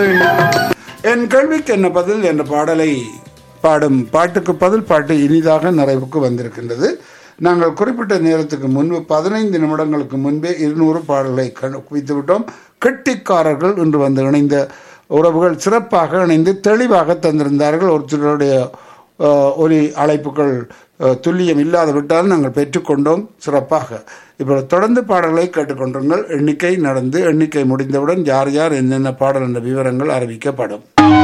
என் கேள்விக்கு என்ன பதில் என்ற பாடலை பாடும் பாட்டுக்கு பதில் பாட்டு இனிதாக நிறைவுக்கு வந்திருக்கின்றது நாங்கள் குறிப்பிட்ட நேரத்துக்கு முன்பு பதினைந்து நிமிடங்களுக்கு முன்பே இருநூறு பாடல்களை கண்- குவித்து விட்டோம் கெட்டிக்காரர்கள் என்று வந்து இணைந்த உறவுகள் சிறப்பாக இணைந்து தெளிவாக தந்திருந்தார்கள் ஒரு சிலருடைய அஹ், ஒலி அழைப்புகள் அஹ், துல்லியம் இல்லாத விட்டால் நாங்கள் பெற்றுக்கொண்டோம் சிறப்பாக இப்போ தொடர்ந்து பாடல்களை கேட்டுக்கொண்டிருங்கள் எண்ணிக்கை நடந்து எண்ணிக்கை முடிந்தவுடன் யார் யார் என்னென்ன பாடல் என்ற விவரங்கள் அறிவிக்கப்படும்